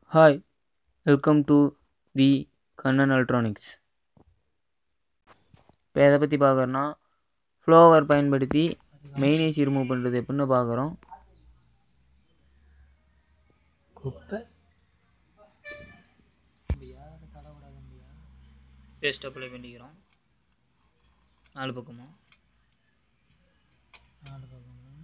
hi welcome to the Kannan electronics இப்போ எதை பற்றி பார்க்குறோன்னா ஃப்ளோவர் பயன்படுத்தி மெயின் ஏசி ரிமூவ் பண்ணுறது எப்படின்னு பார்க்குறோம் குப்பை பேஸ்ட் அப்ளை பண்ணிக்கிறோம் நாலு பக்கமும் நாலு பக்கம்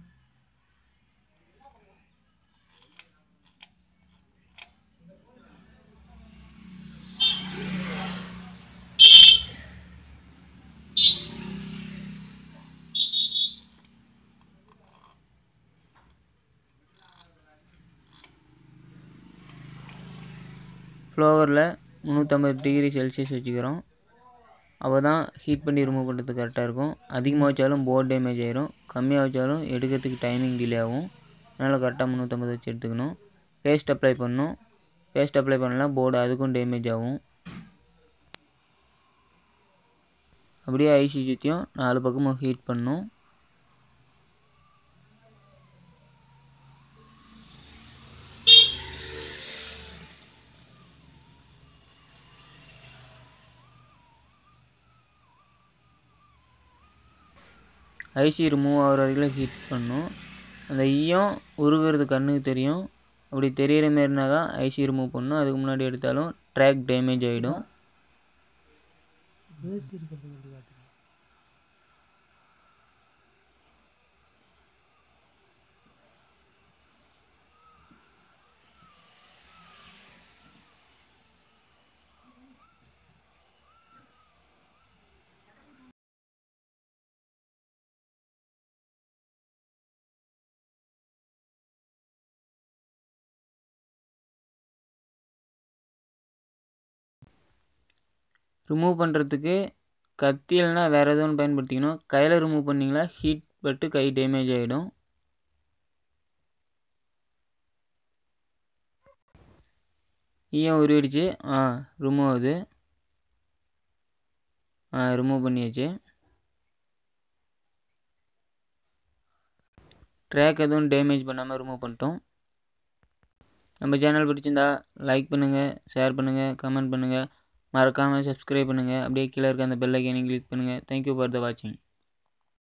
ஃப்ளோவரில் முந்நூற்றம்பது டிகிரி செல்சியஸ் வச்சுக்கிறோம் அப்போ தான் ஹீட் பண்ணி ரிமூவ் பண்ணுறதுக்கு கரெக்டாக இருக்கும் அதிகமாக வச்சாலும் போர்ட் டேமேஜ் ஆயிரும் கம்மியாக வச்சாலும் எடுக்கிறதுக்கு டைமிங் டிலே ஆகும் அதனால் கரெக்டாக முந்நூற்றம்பது வச்சு எடுத்துக்கணும் பேஸ்ட் அப்ளை பண்ணணும் பேஸ்ட் அப்ளை பண்ணலாம் போர்டு அதுக்கும் டேமேஜ் ஆகும் அப்படியே ஐசி சுற்றியும் நாலு பக்கமும் ஹீட் பண்ணணும் ஐசி ரிமூவ் ஆகிற வரைக்கும் ஹீட் பண்ணும் அந்த ஈயம் உருகிறது கண்ணுக்கு தெரியும் அப்படி தெரியிற மாரினா தான் ஐசி ரிமூவ் பண்ணணும் அதுக்கு முன்னாடி எடுத்தாலும் ட்ராக் டேமேஜ் ஆகிடும் வேஸ்ட் இருக்கிறது எப்படி காட்டுங்க ரிமூவ் பண்ணுறதுக்கு கத்தி இல்லைனா வேறு எதுவும் பயன்படுத்திக்கணும் கையில் ரிமூவ் பண்ணிங்களா ஹீட் பட்டு கை டேமேஜ் ஆகிடும் ஈயம் உருவிடுச்சு ஆ ரிமூவ் ஆகுது ஆ ரிமூவ் பண்ணியாச்சு ட்ராக் எதுவும் டேமேஜ் பண்ணாமல் ரிமூவ் பண்ணிட்டோம் நம்ம சேனல் பிடிச்சிருந்தா லைக் பண்ணுங்கள் ஷேர் பண்ணுங்கள் கமெண்ட் பண்ணுங்கள் மறக்காமல் சப்ஸ்கிரைப் பண்ணுங்கள் அப்படியே கீழே இருக்க அந்த பெல் ஐக்கானையும் கிளிக் பண்ணுங்கள் தேங்க்யூ ஃபார் த வாட்சிங்